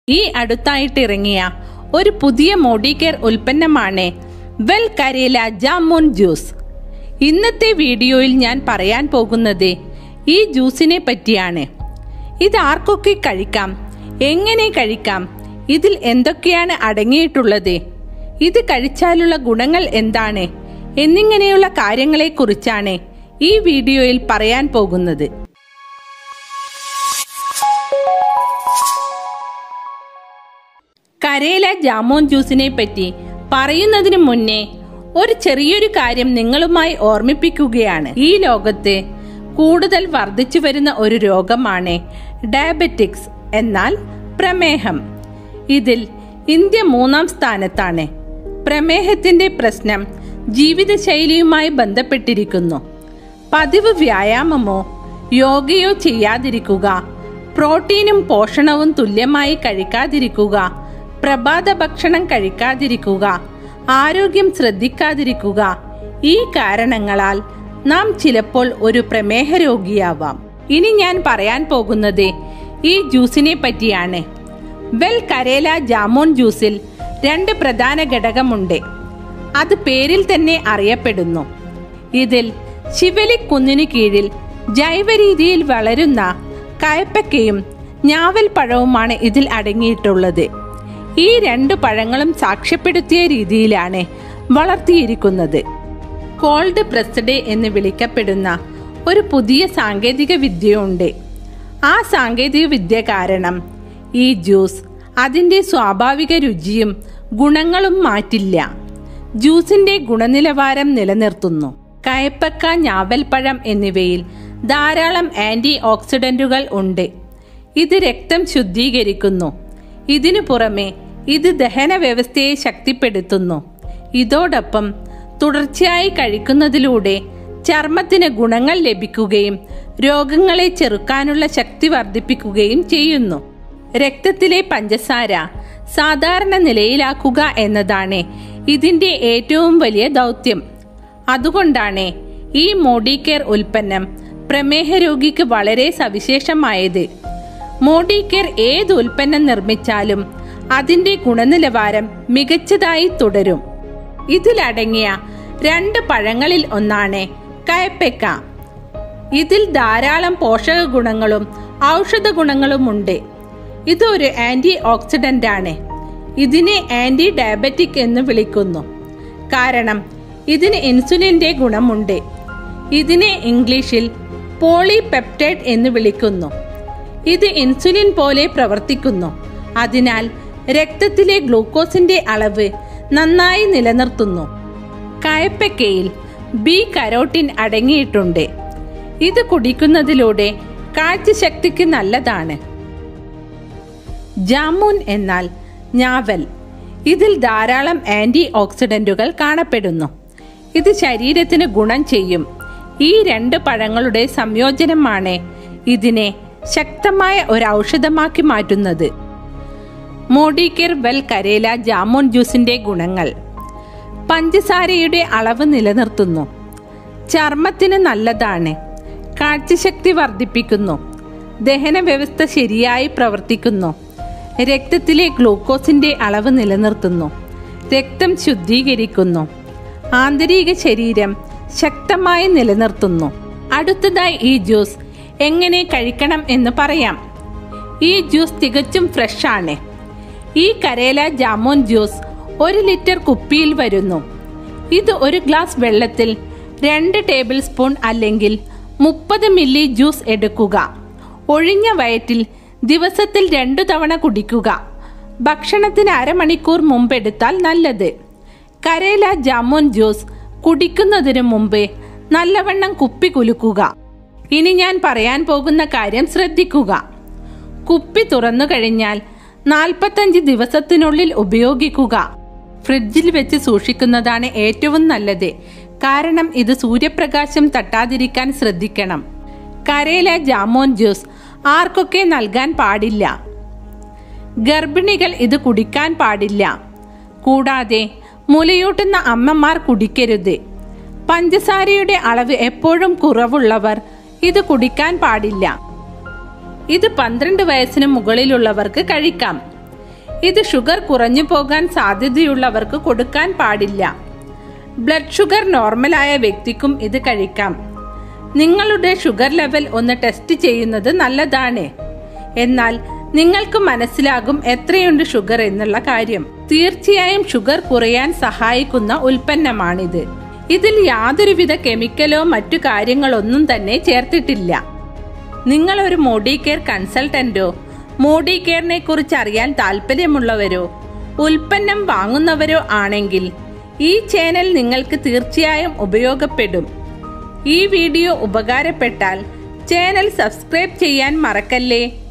ഈ അടുത്തായിട്ട് ഇറങ്ങിയ ഒരു പുതിയ മോഡി കെയർ ഉൽപ്പന്നമാണ് വെൽ കരേല ജാമൂൻ ജ്യൂസ് ഇന്നത്തെ വീഡിയോയിൽ ഞാൻ പറയാൻ പോകുന്നത് ഈ ജ്യൂസിനെ പറ്റിയാണ് ഇത് ആർക്കൊക്കെ കഴിക്കാം എങ്ങനെ കഴിക്കാം ഇതിൽ എന്തൊക്കെയാണ് അടങ്ങിയിട്ടുള്ളത് ഇത് കഴിച്ചാലുള്ള ഗുണങ്ങൾ എന്താണ് എന്നിങ്ങനെയുള്ള കാര്യങ്ങളെക്കുറിച്ചാണ് ഈ വീഡിയോയിൽ പറയാൻ പോകുന്നത് കരേല ജാമോൻ ജ്യൂസിനെ പറ്റി പറയുന്നതിന് മുന്നേ ഒരു ചെറിയൊരു കാര്യം നിങ്ങളുമായി ഓർമ്മിപ്പിക്കുകയാണ് ഈ ലോകത്ത് കൂടുതൽ വർദ്ധിച്ചു വരുന്ന ഒരു രോഗമാണ് ഡയബറ്റിക്സ് എന്നാൽ പ്രമേഹം ഇതിൽ ഇന്ത്യ മൂന്നാം സ്ഥാനത്താണ് പ്രമേഹത്തിന്റെ പ്രശ്നം ജീവിതശൈലിയുമായി ബന്ധപ്പെട്ടിരിക്കുന്നു പതിവ് വ്യായാമമോ യോഗയോ ചെയ്യാതിരിക്കുക പ്രോട്ടീനും പോഷണവും തുല്യമായി കഴിക്കാതിരിക്കുക പ്രഭാത ഭക്ഷണം കഴിക്കാതിരിക്കുക ആരോഗ്യം ശ്രദ്ധിക്കാതിരിക്കുക ഈ കാരണങ്ങളാൽ നാം ചിലപ്പോൾ ഒരു പ്രമേഹ രോഗിയാവാം ഇനി ഞാൻ പറയാൻ പോകുന്നത് ഈ ജ്യൂസിനെ പറ്റിയാണ് വെൽ കരേല ജാമോൻ ജ്യൂസിൽ രണ്ട് പ്രധാന ഘടകമുണ്ട് അത് പേരിൽ തന്നെ അറിയപ്പെടുന്നു ഇതിൽ ശിവലിക് കുന്നിനു കീഴിൽ ജൈവ രീതിയിൽ വളരുന്ന കയപ്പക്കയും ഞാവൽ പഴവുമാണ് ഇതിൽ അടങ്ങിയിട്ടുള്ളത് ഈ രണ്ട് പഴങ്ങളും സാക്ഷ്യപ്പെടുത്തിയ രീതിയിലാണ് വളർത്തിയിരിക്കുന്നത് കോൾഡ് പ്രസ്ഡ് എന്ന് വിളിക്കപ്പെടുന്ന ഒരു പുതിയ സാങ്കേതിക വിദ്യയുണ്ട് ആ സാങ്കേതിക വിദ്യ കാരണം ഈ ജ്യൂസ് അതിൻ്റെ സ്വാഭാവിക രുചിയും ഗുണങ്ങളും മാറ്റില്ല ജ്യൂസിന്റെ ഗുണനിലവാരം നിലനിർത്തുന്നു കയപ്പക്ക ഞാവൽപ്പഴം എന്നിവയിൽ ധാരാളം ആന്റി ഓക്സിഡന്റുകൾ ഉണ്ട് ഇത് രക്തം ശുദ്ധീകരിക്കുന്നു ഇതിനു പുറമെ ഇത് ദഹന വ്യവസ്ഥയെ ശക്തിപ്പെടുത്തുന്നു ഇതോടൊപ്പം തുടർച്ചയായി കഴിക്കുന്നതിലൂടെ ചർമ്മത്തിന് ഗുണങ്ങൾ ലഭിക്കുകയും രോഗങ്ങളെ ചെറുക്കാനുള്ള ശക്തി വർദ്ധിപ്പിക്കുകയും ചെയ്യുന്നു രക്തത്തിലെ പഞ്ചസാര സാധാരണ നിലയിലാക്കുക എന്നതാണ് ഇതിന്റെ ഏറ്റവും വലിയ ദൗത്യം അതുകൊണ്ടാണ് ഈ മോഡി കെയർ ഉൽപ്പന്നം പ്രമേഹ രോഗിക്ക് വളരെ സവിശേഷമായത് മോഡി കെയർ ഏത് ഉൽപ്പന്നം നിർമ്മിച്ചാലും അതിന്റെ ഗുണനിലവാരം മികച്ചതായി തുടരും ഇതിലടങ്ങിയ രണ്ട് പഴങ്ങളിൽ ഒന്നാണ് കയപ്പക്ക ഇതിൽ ധാരാളം പോഷക ഗുണങ്ങളും ഔഷധ ഗുണങ്ങളുമുണ്ട് ഇത് ഒരു ആന്റി ഓക്സിഡന്റ് ആണ് ഇതിനെ ആന്റി ഡയബറ്റിക് എന്ന് വിളിക്കുന്നു കാരണം ഇതിന് ഇൻസുലിന്റെ ഗുണമുണ്ട് ഇതിനെ ഇംഗ്ലീഷിൽ പോളിപെപ്റ്റൈഡ് എന്ന് വിളിക്കുന്നു ഇത് ഇൻസുലിൻ പോലെ പ്രവർത്തിക്കുന്നു അതിനാൽ രക്തത്തിലെ ഗ്ലൂക്കോസിന്റെ അളവ് നന്നായി നിലനിർത്തുന്നു കയപ്പക്കയിൽ ബി കരോട്ടിൻ അടങ്ങിയിട്ടുണ്ട് ഇത് കുടിക്കുന്നതിലൂടെ കാഴ്ചശക്തിക്ക് നല്ലതാണ് ജാമുൻ എന്നാൽ ഞാവൽ ഇതിൽ ധാരാളം ആന്റി ഓക്സിഡന്റുകൾ കാണപ്പെടുന്നു ഇത് ശരീരത്തിന് ഗുണം ചെയ്യും ഈ രണ്ട് പഴങ്ങളുടെ സംയോജനമാണ് ഇതിനെ ശക്തമായ ഒരു ഔഷധമാക്കി മാറ്റുന്നത് മോഡിക്കർ വെൽ കരേല ജാമുൻ ജ്യൂസിന്റെ ഗുണങ്ങൾ പഞ്ചസാരയുടെ അളവ് നിലനിർത്തുന്നു ചർമ്മത്തിന് നല്ലതാണ് കാഴ്ചശക്തി വർദ്ധിപ്പിക്കുന്നു ദഹന വ്യവസ്ഥ ശരിയായി പ്രവർത്തിക്കുന്നു രക്തത്തിലെ ഗ്ലൂക്കോസിന്റെ അളവ് നിലനിർത്തുന്നു രക്തം ശുദ്ധീകരിക്കുന്നു ആന്തരിക ശരീരം ശക്തമായി നിലനിർത്തുന്നു അടുത്തതായി ഈ ജ്യൂസ് എങ്ങനെ കഴിക്കണം എന്ന് പറയാം ഈ ജ്യൂസ് തികച്ചും ഫ്രഷ് ആണ് ഈ കരേല ജാമോൻ ജ്യൂസ് ഒരു ലിറ്റർ കുപ്പിയിൽ വരുന്നു ഇത് ഒരു ഗ്ലാസ് വെള്ളത്തിൽ രണ്ട് ടേബിൾ സ്പൂൺ അല്ലെങ്കിൽ മുപ്പത് മില്ലി ജ്യൂസ് എടുക്കുക ഒഴിഞ്ഞ വയറ്റിൽ ദിവസത്തിൽ രണ്ടു തവണ കുടിക്കുക ഭക്ഷണത്തിന് അരമണിക്കൂർ മുമ്പെടുത്താൽ നല്ലത് കരേല ജാമോൻ ജ്യൂസ് കുടിക്കുന്നതിനു മുമ്പ് നല്ലവണ്ണം കുപ്പി കുലുക്കുക ഇനി ഞാൻ പറയാൻ പോകുന്ന കാര്യം ശ്രദ്ധിക്കുക കുപ്പി തുറന്നു കഴിഞ്ഞാൽ നാൽപ്പത്തഞ്ച് ദിവസത്തിനുള്ളിൽ ഉപയോഗിക്കുക ഫ്രിഡ്ജിൽ വെച്ച് സൂക്ഷിക്കുന്നതാണ് ഏറ്റവും നല്ലത് കാരണം ഇത് സൂര്യപ്രകാശം തട്ടാതിരിക്കാൻ ശ്രദ്ധിക്കണം കരയില ജാമോൻ ജ്യൂസ് ആർക്കൊക്കെ നൽകാൻ പാടില്ല ഗർഭിണികൾ ഇത് കുടിക്കാൻ പാടില്ല കൂടാതെ മുലയൂട്ടുന്ന അമ്മമാർ കുടിക്കരുത് പഞ്ചസാരയുടെ അളവ് എപ്പോഴും കുറവുള്ളവർ ഇത് കുടിക്കാൻ പാടില്ല ഇത് പന്ത്രണ്ട് വയസ്സിന് മുകളിലുള്ളവർക്ക് കഴിക്കാം ഇത് ഷുഗർ കുറഞ്ഞു പോകാൻ സാധ്യതയുള്ളവർക്ക് കൊടുക്കാൻ പാടില്ല ബ്ലഡ് ഷുഗർ നോർമലായ വ്യക്തിക്കും ഇത് കഴിക്കാം നിങ്ങളുടെ ഷുഗർ ലെവൽ ഒന്ന് ടെസ്റ്റ് ചെയ്യുന്നത് നല്ലതാണ് എന്നാൽ നിങ്ങൾക്ക് മനസ്സിലാകും എത്രയുണ്ട് ഷുഗർ എന്നുള്ള കാര്യം തീർച്ചയായും ഷുഗർ കുറയാൻ സഹായിക്കുന്ന ഉൽപ്പന്നമാണിത് ഇതിൽ യാതൊരുവിധ കെമിക്കലോ മറ്റു കാര്യങ്ങളൊന്നും തന്നെ ചേർത്തിട്ടില്ല നിങ്ങൾ ഒരു മോഡി കെയർ കൺസൾട്ടന്റോ മോഡി കെയറിനെ കുറിച്ച് അറിയാൻ താല്പര്യമുള്ളവരോ ഉൽപ്പന്നം വാങ്ങുന്നവരോ ആണെങ്കിൽ ഈ ചാനൽ നിങ്ങൾക്ക് തീർച്ചയായും ഉപയോഗപ്പെടും ഈ വീഡിയോ ഉപകാരപ്പെട്ടാൽ ചാനൽ സബ്സ്ക്രൈബ് ചെയ്യാൻ മറക്കല്ലേ